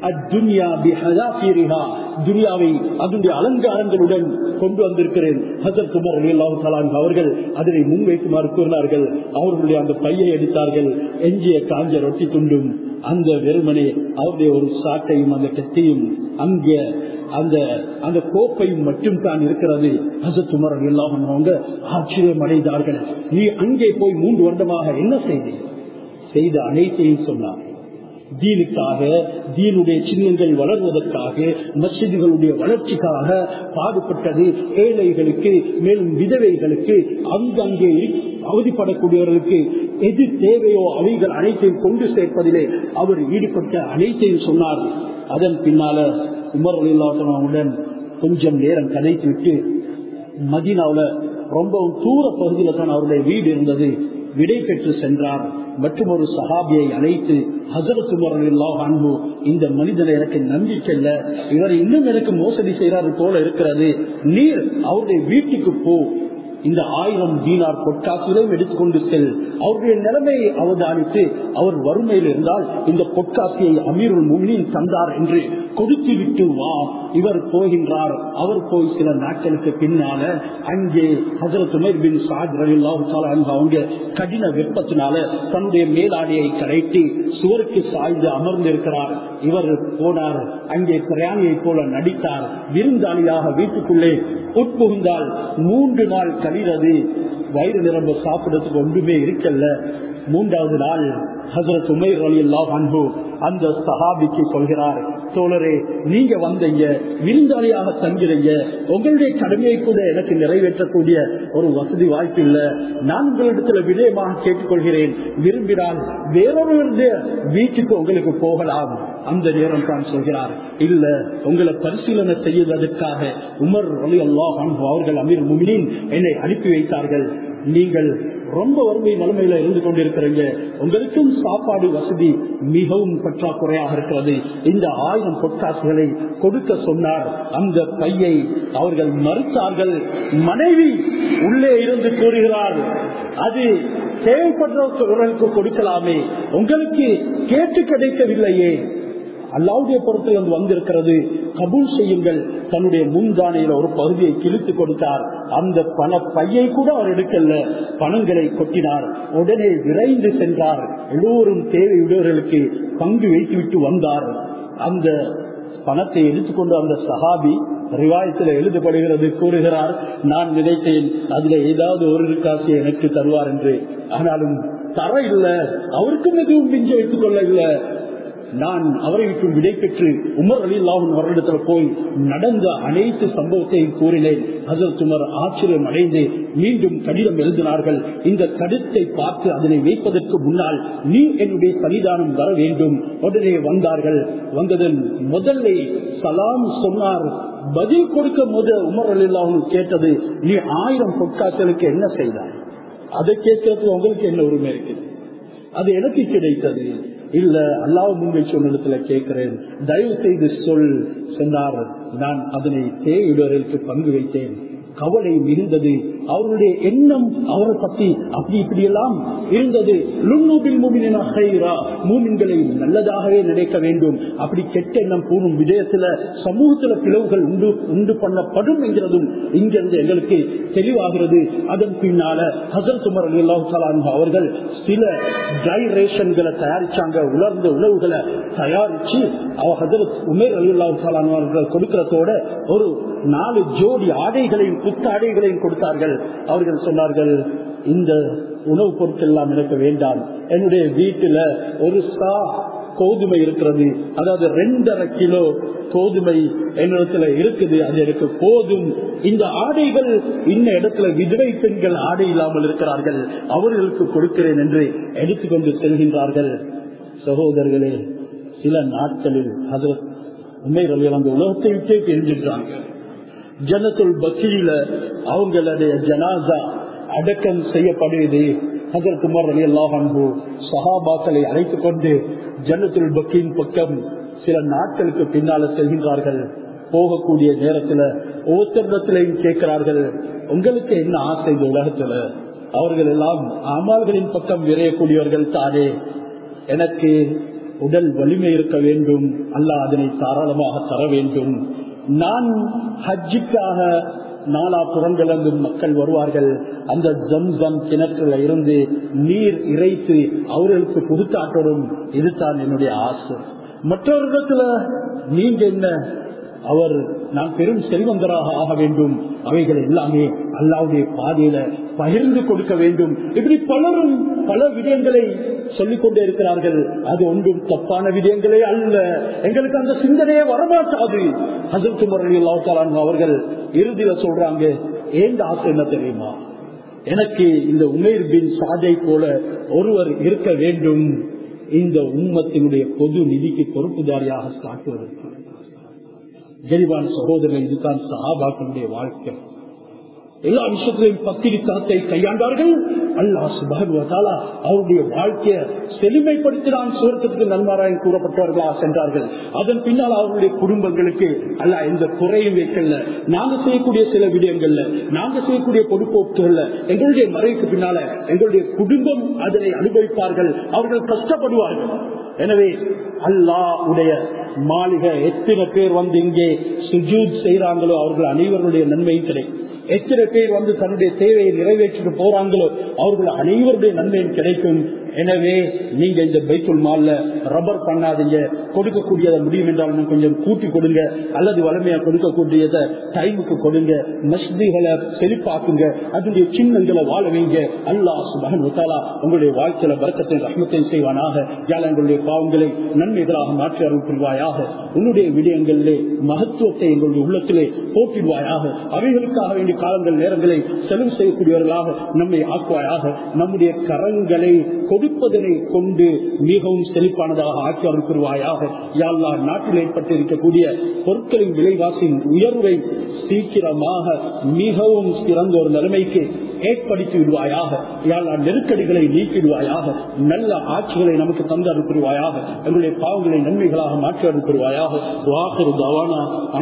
S1: துனியாவை அதனுடைய அலங்காரங்களுடன் கொண்டு வந்திருக்கிறேன் ஹசர் குமார் அவர்கள் அதனை முன்வைக்குமாறு கூறினார்கள் அவர்களுடைய அந்த பையை எடுத்தார்கள் எஞ்சிய காஞ்ச ரொட்டி துண்டும் அந்த வெறுமனே அவருடைய ஒரு சாட்டையும் அந்த கத்தியும் அங்கே அந்த அந்த கோப்பையும் மட்டும் தான் இருக்கிறது ஹசத் உமர் எல்லாம் அவங்க ஆச்சரியம் அடைந்தார்கள் நீ அங்கே போய் மூன்று வருடமாக என்ன செய்தி செய்த அனைத்தையும் சொன்னார் தீனுக்காக தீனுடைய சின்னங்கள் வளர்வதற்காக மசிதிகளுடைய வளர்ச்சிக்காக பாடுபட்டது ஏழைகளுக்கு மேலும் விதவைகளுக்கு அங்கங்கே அவதிப்படக்கூடியவர்களுக்கு எது தேவையோ அவைகள் அனைத்தையும் கொண்டு சேர்ப்பதிலே அவர் ஈடுபட்ட அனைத்தையும் சொன்னார் அதன் பின்னால உமர் அலிலாசனவுடன் கொஞ்சம் நேரம் கதைத்து விட்டு மதினாவில் ரொம்பவும் தூர பகுதியில் தான் அவருடைய வீடு இருந்தது விடை பெற்று சென்றார் மற்றும் ஒரு சஹாபியை அழைத்து ஹசரத் உமர் அன்பு இந்த மனிதனை எனக்கு நம்பிக்கை இல்ல இவர் இன்னும் எனக்கு மோசடி செய்யறாரு போல இருக்கிறது நீர் அவருடைய வீட்டுக்கு போ இந்த ஆயிரம் தீனார் பொற்காசுகளையும் எடுத்துக்கொண்டு செல் அவருடைய நிலைமையை அவதானித்து அவர் வறுமையில் இருந்தால் இந்த பொற்காசியை அமீருல் முமினின் தந்தார் என்று கொடுத்து விட்டு வா இவர் போகின்றார் அவர் போய் சில நாட்களுக்கு பின்னால அங்கே ஹசரத் உமர் பின் சாத் அவங்க கடின வெப்பத்தினால தன்னுடைய மேலாடையை கரைத்து சுவருக்கு சாய்ந்து அமர்ந்திருக்கிறார் இவர் போனார் அங்கே பிரயாணியை போல நடித்தார் விருந்தாளியாக வீட்டுக்குள்ளே உட்புகுந்தால் மூன்று நாள் கழிறது வயிறு நிரம்ப சாப்பிடறதுக்கு ஒன்றுமே இருக்கல்ல மூன்றாவது நாள் ஹசரத் உமைர் அலி அல்லாஹ் அன்பு அந்த சஹாபிக்கு சொல்கிறார் தோழரே நீங்க வந்தீங்க விருந்தாளியாக தங்கிறீங்க உங்களுடைய கடமையை கூட எனக்கு நிறைவேற்றக்கூடிய ஒரு வசதி வாய்ப்பு இல்ல நான் உங்களிடத்துல விடயமாக கேட்டுக்கொள்கிறேன் விரும்பினால் வேறொருவருடைய வீட்டுக்கு உங்களுக்கு போகலாம் அந்த நேரம் தான் சொல்கிறார் இல்ல உங்களை பரிசீலனை செய்வதற்காக உமர் அலி அல்லாஹ் அன்பு அவர்கள் அமீர் முமினின் என்னை அனுப்பி வைத்தார்கள் நீங்கள் ரொம்ப வறுமை நிலைமையில இருந்து கொண்டிருக்கிறீங்க உங்களுக்கும் சாப்பாடு வசதி மிகவும் பற்றாக்குறையாக இருக்கிறது இந்த ஆயிரம் பொற்காசுகளை கொடுக்க சொன்னார் அந்த பையை அவர்கள் மறுத்தார்கள் மனைவி உள்ளே இருந்து கூறுகிறார் அது தேவைப்படுறவர்களுக்கு கொடுக்கலாமே உங்களுக்கு கேட்டு கிடைக்கவில்லையே அல்லாவுடைய பொருட்கள் வந்து வந்திருக்கிறது கபூல் செய்யுங்கள் தன்னுடைய முன்தானையில ஒரு பகுதியை கிழித்து கொடுத்தார் அந்த பண பையை கூட அவர் எடுக்கல பணங்களை கொட்டினார் உடனே விரைந்து சென்றார் எல்லோரும் தேவையுடையவர்களுக்கு பங்கு வைத்துவிட்டு வந்தார் அந்த பணத்தை எடுத்துக்கொண்டு அந்த சஹாபி ரிவாயத்தில் எழுதப்படுகிறது கூறுகிறார் நான் நினைத்தேன் அதுல ஏதாவது ஒரு காசு எனக்கு தருவார் என்று ஆனாலும் தர இல்லை அவருக்கும் எதுவும் மிஞ்ச வைத்துக் கொள்ளவில்லை நான் அவரை விட்டு விடை பெற்று உமர் அலி அல்லாஹன் அவரிடத்தில் போய் நடந்த அனைத்து சம்பவத்தையும் கூறினேன் அதில் உமர் ஆச்சரியம் அடைந்து மீண்டும் கடிதம் எழுதினார்கள் இந்த கடிதத்தை பார்த்து அதனை வைப்பதற்கு முன்னால் நீ என்னுடைய சன்னிதானம் வர வேண்டும் உடனே வந்தார்கள் வந்ததன் முதல்ல சலாம் சொன்னார் பதில் கொடுக்க முத உமர் அலி அல்லாஹன் கேட்டது நீ ஆயிரம் பொற்காசலுக்கு என்ன செய்தாய் அதை கேட்கறதுக்கு உங்களுக்கு என்ன உரிமை இருக்குது அது எனக்கு கிடைத்தது இல்ல அல்லாஹ் முன்பை சொன்னிடத்துல கேட்கிறேன் தயவு செய்து சொல் சொன்னார் நான் அதனை தேவையுடருக்கு பங்கு வைத்தேன் கவலை மிகுந்தது அவருடைய எண்ணம் அவரை பத்தி அப்படி இப்படி எல்லாம் இருந்தது மூமின்களை நல்லதாகவே நினைக்க வேண்டும் அப்படி கெட்ட எண்ணம் கூறும் விஜயத்துல சமூகத்துல பிளவுகள் உண்டு உண்டு பண்ணப்படும் என்கிறதும் இங்கிருந்து எங்களுக்கு தெளிவாகிறது அதன் பின்னால ஹசரத் உமர் அலி அல்லாஹ் அவர்கள் சில ட்ரை ரேஷன்களை தயாரிச்சாங்க உலர்ந்த உணவுகளை தயாரிச்சு அவர் ஹசரத் உமேர் அலி அல்லாஹ் அவர்கள் கொடுக்கிறதோட ஒரு நாலு ஜோடி ஆடைகளையும் புத்த ஆடைகளையும் கொடுத்தார்கள் அவர்கள் சொன்னார்கள் இந்த உணவுப் பொருட்கள் எல்லாம் எனக்கு வேண்டாம் என்னுடைய வீட்டுல ஒரு சா கோதுமை இருக்கிறது அதாவது ரெண்டரை கிலோ கோதுமை என்னிடத்துல இருக்குது அது எனக்கு போதும் இந்த ஆடைகள் இன்ன இடத்துல விதவை பெண்கள் ஆடை இல்லாமல் இருக்கிறார்கள் அவர்களுக்கு கொடுக்கிறேன் என்று எடுத்துக்கொண்டு செல்கின்றார்கள் சகோதரர்களே சில நாட்களில் ஹசரத் உண்மையில் அந்த உலகத்தை விட்டே பிரிஞ்சிட்டாங்க ஜனத்துல் பக்கீல அவங்களுடைய ஜனாசா அடக்கம் செய்யப்படுவது ஹசரத் உமர் அலி அல்லாஹ் அன்பு சஹாபாக்களை அழைத்துக் கொண்டு ஜன்னத்துல் பக்கீன் பக்கம் சில நாட்களுக்கு பின்னால செல்கின்றார்கள் போகக்கூடிய நேரத்துல ஒவ்வொருத்தரிடத்திலையும் கேட்கிறார்கள் உங்களுக்கு என்ன ஆசை இந்த உலகத்துல அவர்கள் எல்லாம் அமால்களின் பக்கம் விரையக்கூடியவர்கள் தானே எனக்கு உடல் வலிமை இருக்க வேண்டும் அல்ல அதனை தாராளமாக தர வேண்டும் நான் ஹஜ்ஜுக்காக நாலா புறங்கிழங்கும் மக்கள் வருவார்கள் அந்த ஜம்சம் கிணற்றுல இருந்து நீர் இறைத்து அவர்களுக்கு கொடுத்தாட்டரும் இதுதான் என்னுடைய ஆசை மற்றொரு இடத்துல நீங்க என்ன அவர் நான் பெரும் செல்வந்தராக ஆக வேண்டும் அவைகள் எல்லாமே அல்லாவுடைய பாதையில பகிர்ந்து கொடுக்க வேண்டும் இப்படி பலரும் பல விடயங்களை சொல்லிக் கொண்டே இருக்கிறார்கள் அது ஒன்றும் தப்பான விடயங்களே அல்ல எங்களுக்கு அந்த சிந்தனையே வரமாட்டாது ஹசரத் முரளி அல்லாஹாலான் அவர்கள் இறுதியில சொல்றாங்க ஏந்த ஆசை என்ன தெரியுமா எனக்கு இந்த உமேர் பின் சாதை போல ஒருவர் இருக்க வேண்டும் இந்த உம்மத்தினுடைய பொது நிதிக்கு பொறுப்புதாரியாக காட்டுவதற்கு கரிவான சகோதரர்கள் இதுதான் சஹாபாக்களுடைய வாழ்க்கை எல்லா விஷயத்திலையும் பத்திரி தரத்தை கையாண்டார்கள் அல்லாஹ் சுபானுவத்தாலா அவருடைய வாழ்க்கையை செழுமைப்படுத்தினான் சுவர்க்கத்துக்கு நன்மாராயம் கூறப்பட்டவர்களா சென்றார்கள் அதன் பின்னால் அவருடைய குடும்பங்களுக்கு அல்ல எந்த குறையும் வைக்கல நாங்க செய்யக்கூடிய சில விடயங்கள்ல நாங்க செய்யக்கூடிய பொறுப்போக்குகள்ல எங்களுடைய மறைவுக்கு பின்னால எங்களுடைய குடும்பம் அதனை அனுபவிப்பார்கள் அவர்கள் கஷ்டப்படுவார்கள் எனவே அல்லாஹ் உடைய மாளிகை எத்தனை பேர் வந்து இங்கே சுஜூத் செய்யறாங்களோ அவர்கள் அனைவருடைய நன்மையும் கிடைக்கும் எத்தனை பேர் வந்து தன்னுடைய தேவையை நிறைவேற்றிட்டு போறாங்களோ அவர்கள் அனைவருடைய நன்மையும் கிடைக்கும் எனவே நீங்க இந்த பைத்துல் மால்ல ரப்பர் பண்ணாதீங்க கொடுக்கக்கூடியதை முடியும் என்றால் இன்னும் கொஞ்சம் கூட்டி கொடுங்க அல்லது வளமையா கொடுக்கக்கூடியதை டைமுக்கு கொடுங்க மஸ்திகளை செழிப்பாக்குங்க அதனுடைய சின்னங்களை வாழ வைங்க அல்லாஹ் சுபஹன் உத்தாலா உங்களுடைய வாழ்க்கையில வரக்கத்தை ரஹ்மத்தையும் செய்வானாக யாழ் எங்களுடைய பாவங்களை நன்மைகளாக மாற்றி அருள் புரிவாயாக உன்னுடைய விடயங்களிலே மகத்துவத்தை எங்களுடைய உள்ளத்திலே போட்டிடுவாயாக அவைகளுக்காக வேண்டிய காலங்கள் நேரங்களை செலவு செய்யக்கூடியவர்களாக நம்மை ஆக்குவாயாக நம்முடைய கரங்களை கொடுப்பதனை கொண்டு மிகவும் செழிப்பானதாக ஆக்கி அருள் புரிவாயாக யாழ்லா நாட்டில் ஏற்பட்டு இருக்கக்கூடிய பொருட்களின் விலைவாசியின் உயர்வை சீக்கிரமாக மிகவும் சிறந்த ஒரு நிலைமைக்கு ஏற்படுத்தி விடுவாயாக யாழ்லா நெருக்கடிகளை நீக்கிடுவாயாக நல்ல ஆட்சிகளை நமக்கு தந்து அனுப்புவாயாக எங்களுடைய பாவங்களை நன்மைகளாக மாற்றி அனுப்புவாயாக